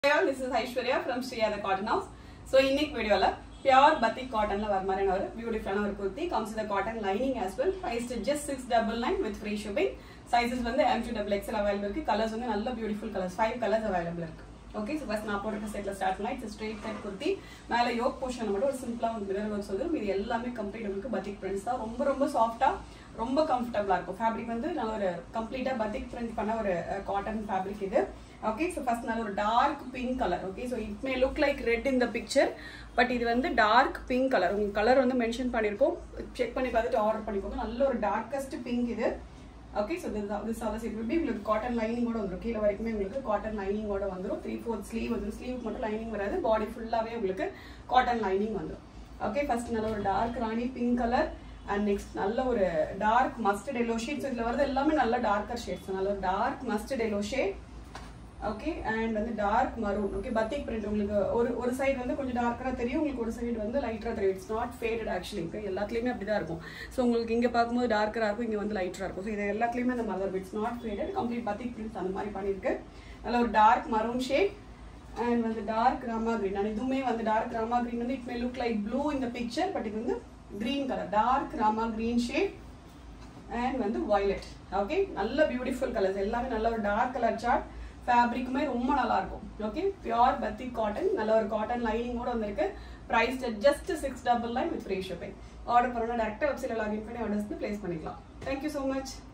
all this is Aishwarya from Sreeya the cotton house so இன்னைக்கு வீடியோவில் pure பத்திக் காட்டன்ல வர மாதிரியான ஒரு பியூட்டிஃபுல்லான ஒரு kurti comes the cotton lining as well price just six double nine with free shipping sizes வந்து M to double XL available இருக்கு colours வந்து நல்ல beautiful colours five colours available இருக்கு ஓகே ஸோ ஃபஸ்ட் நான் போட்டிருக்க செட்டில் ஸ்டார்ட் பண்ணலாம் இட்ஸ் ஸ்ட்ரெயிட் கட் குர்த்தி மேலே யோக் போர்ஷன் மட்டும் ஒரு சிம்பிளாக ஒரு மிரர் ஒர்க்ஸ் வந்து இது எல்லாமே கம்ப்ளீட் உங்களுக்கு பத்திக் பிரிண்ட்ஸ் தான் ரொம்ப ரொம்ப சாஃப்டாக ரொம்ப கம்ஃபர்டபுளாக இருக்கும் ஃபேப்ரிக் வந்து நல்ல ஒரு கம்ப்ளீட்டாக பத்திக் பிரிண்ட் பண்ண ஒரு காட்டன் ஃபேப்ரிக் இது ஓகே ஸோ ஃபர்ஸ்ட் நல்ல ஒரு dark pink colour okay so it may look like red இந்த பிக்சர் பட் இது வந்து டார்க் பிங்க் கலர் உங்களுக்கு கலர் வந்து மென்ஷன் பண்ணியிருக்கோம் செக் பண்ணி பார்த்துட்டு ஆர்டர் பண்ணிக்கோங்க நல்ல ஒரு டார்க்கஸ்ட் பிங்க் இது okay so this this also it will உங்களுக்கு காட்டன் லைனிங்கோட வந்துடும் கீழே வரைக்குமே உங்களுக்கு காட்டன் லைனிங்கோட வந்துடும் த்ரீ ஃபோர்த் ஸ்லீவ் வந்து ஸ்லீவ் மட்டும் லைனிங் வராது பாடி ஃபுல்லாகவே உங்களுக்கு காட்டன் லைனிங் வந்துடும் ஓகே ஃபர்ஸ்ட் நல்ல ஒரு dark rani pink colour and next நல்ல ஒரு டார்க் மஸ்டர்ட் எல்லோ ஷேட்ஸ் இதில் வரது எல்லாமே நல்ல டார்க்கர் ஷேட்ஸ் நல்ல ஒரு dark mustard yellow shade okay and வந்து dark maroon okay batik print உங்களுக்கு ஒரு ஒரு சைடு வந்து கொஞ்சம் டார்க்கராக தெரியும் உங்களுக்கு ஒரு சைடு வந்து லைட்டராக தெரியும் இட்ஸ் நாட் ஃபேடட் ஆக்சுவலி எல்லாத்துலேயுமே அப்படி தான் இருக்கும் ஸோ உங்களுக்கு இங்கே பார்க்கும்போது டார்க்கராக இருக்கும் இங்கே வந்து லைட்டராக இருக்கும் ஸோ இது எல்லாத்துலேயுமே அந்த மதர் it's not faded complete batik prints அந்த மாதிரி பண்ணியிருக்கு நல்ல ஒரு டார்க் மரூன் ஷேட் அண்ட் வந்து டார்க் ராமா கிரீன் அண்ட் இதுவுமே வந்து டார்க் ராமா கிரீன் வந்து it may look like blue இந்த பிக்சர் பட் இது வந்து green colour dark rama green shade and வந்து வயலட் ஓகே நல்ல பியூட்டிஃபுல் கலர்ஸ் எல்லாமே நல்ல ஒரு டார்க் கலர் சார்ட் ஃபேப்ரிக்குமே ரொம்ப நல்லா இருக்கும் ஓகே பியூர் பத்தி காட்டன் நல்ல ஒரு காட்டன் லைனிங்கோட வந்திருக்கு price just six double nine with free shipping order பண்ணணும் டேரக்டாக வெப்சைட்டில் லாகின் பண்ணி ஆர்டர்ஸ் பிளேஸ் பண்ணிக்கலாம் தேங்க்யூ ஸோ மச்